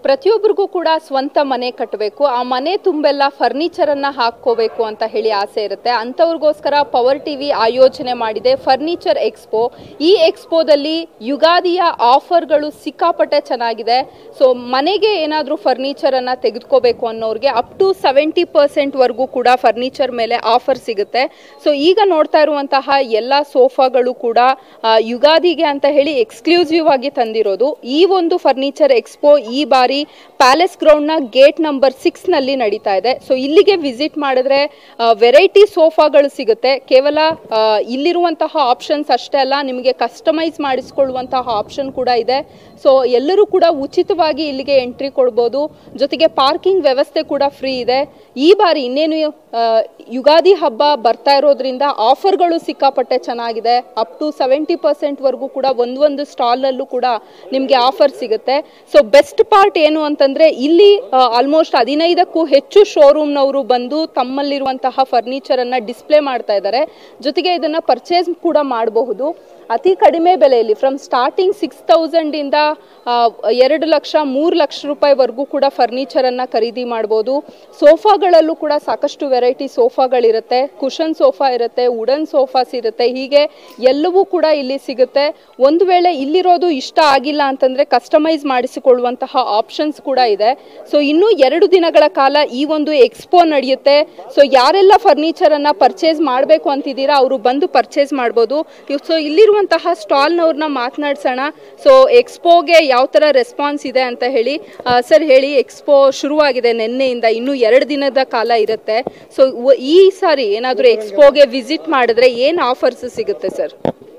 ಪ್ರತಿಯೊಬ್ಬರಿಗೂ ಕೂಡ ಸ್ವಂತ ಮನೆ ಕಟ್ಟಬೇಕು ಆ ಮನೆ ತುಂಬೆಲ್ಲ ಫರ್ನಿಚರ್ ಅನ್ನ ಹಾಕೋಬೇಕು ಅಂತ ಹೇಳಿ ಆಸೆ ಇರುತ್ತೆ ಅಂಥವ್ರಿಗೋಸ್ಕರ ಪವರ್ ಟಿವಿ ಆಯೋಜನೆ ಮಾಡಿದೆ ಫರ್ನಿಚರ್ ಎಕ್ಸ್ಪೋ ಈ ಎಕ್ಸ್ಪೋದಲ್ಲಿ ಯುಗಾದಿಯ ಆಫರ್ಗಳು ಸಿಕ್ಕಾಪಟ್ಟೆ ಚೆನ್ನಾಗಿದೆ ಸೊ ಮನೆಗೆ ಏನಾದರೂ ಫರ್ನಿಚರ್ ಅನ್ನ ತೆಗೆದುಕೋಬೇಕು ಅನ್ನೋರಿಗೆ ಅಪ್ ಟು ಸೆವೆಂಟಿ ಪರ್ಸೆಂಟ್ ವರೆಗೂ ಕೂಡ ಫರ್ನಿಚರ್ ಮೇಲೆ ಆಫರ್ ಸಿಗುತ್ತೆ ಸೊ ಈಗ ನೋಡ್ತಾ ಇರುವಂತಹ ಎಲ್ಲ ಸೋಫಾಗಳು ಕೂಡ ಆ, ಯುಗಾದಿಗೆ ಅಂತ ಹೇಳಿ ಎಕ್ಸ್ಕ್ಲೂಸಿವ್ ಆಗಿ ತಂದಿರೋದು ಈ ಒಂದು ಫರ್ನಿಚರ್ ಎಕ್ಸ್ಪೋ ಈ ಬಾರಿ ಪ್ಯಾಲೇಸ್ ಗ್ರೌಂಡ್ನ ಗೇಟ್ ನಂಬರ್ ಸಿಕ್ಸ್ ನಲ್ಲಿ ನಡೀತಾ ಇದೆ ಸೊ ಇಲ್ಲಿಗೆ ವಿಸಿಟ್ ಮಾಡಿದ್ರೆ ವೆರೈಟಿ ಸೋಫಾಗಳು ಸಿಗುತ್ತೆ ಕೇವಲ ಆ, ಇಲ್ಲಿರುವಂತಹ ಆಪ್ಷನ್ಸ್ ಅಷ್ಟೇ ಅಲ್ಲ ನಿಮಗೆ ಕಸ್ಟಮೈಸ್ ಮಾಡಿಸ್ಕೊಳ್ಳುವಂತಹ ಆಪ್ಷನ್ ಕೂಡ ಇದೆ ಸೊ ಎಲ್ಲರೂ ಕೂಡ ಉಚಿತವಾಗಿ ಇಲ್ಲಿಗೆ ಎಂಟ್ರಿ ಕೊಡ್ಬೋದು ಜೊತೆಗೆ ಪಾರ್ಕಿಂಗ್ ವ್ಯವಸ್ಥೆ ಕೂಡ ಫ್ರೀ ಇದೆ ಈ ಬಾರಿ ಇನ್ನೇನು ಆ, ಯುಗಾದಿ ಹಬ್ಬ ಬರ್ತಾ ಇರೋದ್ರಿಂದ ಆಫರ್ಗಳು ಸಿಕ್ಕಾಪಟ್ಟೆ ಚೆನ್ನಾಗಿದೆ ಅಪ್ ಟು ಸೆವೆಂಟಿ ಪರ್ಸೆಂಟ್ ವರೆಗೂ ಕೂಡ ಒಂದೊಂದು ಸ್ಟಾಲ್ ಅಲ್ಲೂ ಕೂಡ ನಿಮಗೆ ಆಫರ್ ಸಿಗುತ್ತೆ ಸೊ ಬೆಸ್ಟ್ ಪಾರ್ಟ್ ಏನು ಅಂತಂದ್ರೆ ಇಲ್ಲಿ ಆಲ್ಮೋಸ್ಟ್ ಹದಿನೈದಕ್ಕೂ ಹೆಚ್ಚು ಶೋರೂಮ್ನವರು ಬಂದು ತಮ್ಮಲ್ಲಿರುವಂತಹ ಫರ್ನಿಚರ್ ಅನ್ನ ಡಿಸ್ಪ್ಲೇ ಮಾಡ್ತಾ ಇದ್ದಾರೆ ಜೊತೆಗೆ ಇದನ್ನ ಪರ್ಚೇಸ್ ಕೂಡ ಮಾಡಬಹುದು ಅತಿ ಕಡಿಮೆ ಬೆಲೆಯಲ್ಲಿ ಫ್ರಮ್ ಸ್ಟಾರ್ಟಿಂಗ್ ಸಿಕ್ಸ್ ತೌಸಂಡ್ ಇಂದ ಆ, ಎರಡು ಲಕ್ಷ ಮೂರು ಲಕ್ಷ ರೂಪಾಯಿವರೆಗೂ ಕೂಡ ಫರ್ನಿಚರ್ ಅನ್ನ ಖರೀದಿ ಮಾಡ್ಬೋದು ಸೋಫಾಗಳಲ್ಲೂ ಕೂಡ ಸಾಕಷ್ಟು ವೆರೈಟಿ ಸೋಫಾಗಳಿರುತ್ತೆ ಕುಷನ್ ಸೋಫಾ ಇರುತ್ತೆ ವುಡನ್ ಸೋಫಾಸ್ ಇರುತ್ತೆ ಹೀಗೆ ಎಲ್ಲವೂ ಕೂಡ ಇಲ್ಲಿ ಸಿಗುತ್ತೆ ಒಂದು ವೇಳೆ ಇಲ್ಲಿರೋದು ಇಷ್ಟ ಆಗಿಲ್ಲ ಅಂತಂದ್ರೆ ಕಸ್ಟಮೈಸ್ ಮಾಡಿಸಿಕೊಳ್ಳುವಂತಹ ಆಪ್ಷನ್ಸ್ ಕೂಡ ಇದೆ ಸೊ ಇನ್ನೂ ಎರಡು ದಿನಗಳ ಕಾಲ ಈ ಒಂದು ಎಕ್ಸ್ಪೋ ನಡೆಯುತ್ತೆ ಸೊ ಯಾರೆಲ್ಲ ಫರ್ನಿಚರ್ ಅನ್ನ ಪರ್ಚೇಸ್ ಮಾಡಬೇಕು ಅಂತಿದ್ದೀರಾ ಅವರು ಬಂದು ಪರ್ಚೇಸ್ ಮಾಡ್ಬೋದು ಸೊ ಇಲ್ಲಿರುವಂತಹ ಸ್ಟಾಲ್ನವ್ರನ್ನ ಮಾತನಾಡ್ಸೋಣ ಸೊ ಎಕ್ಸ್ಪೋಗೆ ಯಾವ ಥರ ರೆಸ್ಪಾನ್ಸ್ ಇದೆ ಅಂತ ಹೇಳಿ ಸರ್ ಹೇಳಿ ಎಕ್ಸ್ಪೋ ಶುರುವಾಗಿದೆ ನಿನ್ನೆಯಿಂದ ಇನ್ನೂ ಎರಡು ದಿನದ ಕಾಲ ಇರುತ್ತೆ ಸೊ ಈ ಸಾರಿ ಏನಾದರೂ ಎಕ್ಸ್ಪೋಗೆ ವಿಸಿಟ್ ಮಾಡಿದ್ರೆ ಏನು ಆಫರ್ಸ್ ಸಿಗುತ್ತೆ ಸರ್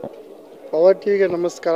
ಪವರ್ ಟಿವಿಗೆ ನಮಸ್ಕಾರ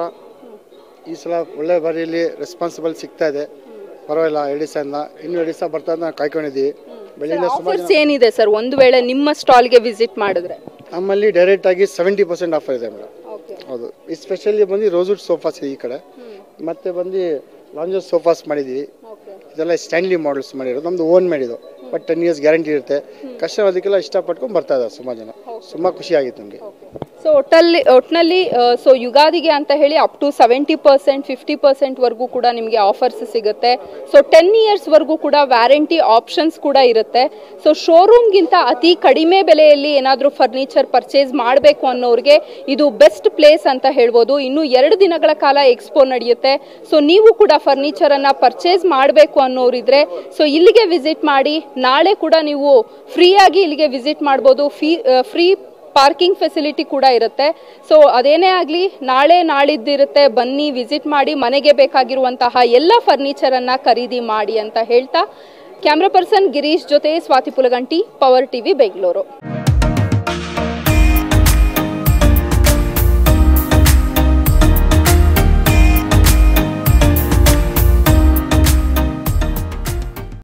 ಈ ಸಲ ಒಳ್ಳೆ ಬಾರಿಯಲ್ಲಿ ರೆಸ್ಪಾನ್ಸಿಬಲ್ ಸಿಗ್ತಾ ಇದೆ ಪರವಾಗಿಲ್ಲ ಎರಡು ದಿವಸದಿಂದ ಇನ್ನೂ ಎರಡು ದಿವಸ ಬರ್ತಾ ಅಂತ ನಾವು ಕಾಯ್ಕೊಂಡಿದ್ದೀವಿ ಬೆಳಿಗ್ಗೆ ಸುಮಾರು ಆಫರ್ಸ್ ಏನಿದೆ ಸರ್ ಒಂದು ವೇಳೆ ನಿಮ್ಮ ಸ್ಟಾಲ್ಗೆ ವಿಸಿಟ್ ಮಾಡಿದ್ರೆ ನಮ್ಮಲ್ಲಿ ಡೈರೆಕ್ಟ್ ಆಗಿ ಸೆವೆಂಟಿ ಪರ್ಸೆಂಟ್ ಆಫರ್ ಇದೆ ಮೇಡಮ್ ಹೌದು ಸ್ಪೆಷಲಿ ಬಂದು ರೋಸ್ವುಡ್ ಸೋಫಾಸ್ ಇದೆ ಈ ಕಡೆ ಮತ್ತೆ ಬಂದು ಲಾಂಜಸ್ ಸೋಫಾಸ್ ಮಾಡಿದ್ದೀವಿ ಇದೆಲ್ಲ ಸ್ಟ್ಯಾಂಡ್ಲಿ ಮಾಡಲ್ಸ್ ಮಾಡಿರೋದು ನಮ್ದು ಓನ್ ಮಾಡಿದ್ದು ಬಟ್ ಟೆನ್ ಇಯರ್ಸ್ ಗ್ಯಾರಂಟಿ ಇರುತ್ತೆ ಕಸ್ಟಮರ್ ಅದಕ್ಕೆಲ್ಲ ಇಷ್ಟಪಟ್ಕೊಂಡು ಬರ್ತಾ ಇದ್ದಾರೆ ಸುಮಾರು ಜನ ತುಂಬ ಖುಷಿ ಆಗಿತ್ತು ನಮಗೆ ಸೊ ಒಟ್ಟಲ್ಲಿ ಒಟ್ಟಿನಲ್ಲಿ ಸೊ ಯುಗಾದಿಗೆ ಅಂತ ಹೇಳಿ up to seventy percent fifty percent ವರೆಗೂ ಕೂಡ ನಿಮಗೆ ಆಫರ್ಸ್ ಸಿಗುತ್ತೆ ಸೊ ಟೆನ್ ಇಯರ್ಸ್ ವರೆಗೂ ಕೂಡ ವ್ಯಾರಂಟಿ ಆಪ್ಷನ್ಸ್ ಕೂಡ ಇರುತ್ತೆ ಸೊ ಶೋರೂಮ್ಗಿಂತ ಅತಿ ಕಡಿಮೆ ಬೆಲೆಯಲ್ಲಿ ಏನಾದರೂ ಫರ್ನಿಚರ್ ಪರ್ಚೇಸ್ ಮಾಡಬೇಕು ಅನ್ನೋರಿಗೆ ಇದು ಬೆಸ್ಟ್ ಪ್ಲೇಸ್ ಅಂತ ಹೇಳ್ಬೋದು ಇನ್ನು ಎರಡು ದಿನಗಳ ಕಾಲ ಎಕ್ಸ್ಪೋ ನಡೆಯುತ್ತೆ ಸೊ ನೀವು ಕೂಡ ಫರ್ನಿಚರ್ ಅನ್ನ ಪರ್ಚೇಸ್ ಮಾಡಬೇಕು ಅನ್ನೋರಿದ್ರೆ ಸೊ ಇಲ್ಲಿಗೆ ವಿಸಿಟ್ ಮಾಡಿ ನಾಳೆ ಕೂಡ ನೀವು ಫ್ರೀಯಾಗಿ ಇಲ್ಲಿಗೆ ವಿಸಿಟ್ ಮಾಡ್ಬೋದು ಫೀ ಫ್ರೀ ಪಾರ್ಕಿಂಗ್ ಫೆಸಿಲಿಟಿ ಕೂಡ ಇರುತ್ತೆ ಸೊ ಅದೇನೇ ಆಗಲಿ ನಾಳೆ ನಾಳಿದ್ದಿರುತ್ತೆ ಬನ್ನಿ ವಿಸಿಟ್ ಮಾಡಿ ಮನೆಗೆ ಬೇಕಾಗಿರುವಂತಹ ಎಲ್ಲ ಫರ್ನಿಚರನ್ನು ಖರೀದಿ ಮಾಡಿ ಅಂತ ಹೇಳ್ತಾ ಕ್ಯಾಮ್ರಾ ಪರ್ಸನ್ ಗಿರೀಶ್ ಜೊತೆ ಸ್ವಾತಿ ಪುಲಗಂಟಿ ಪವರ್ ಟಿವಿ ಬೆಂಗಳೂರು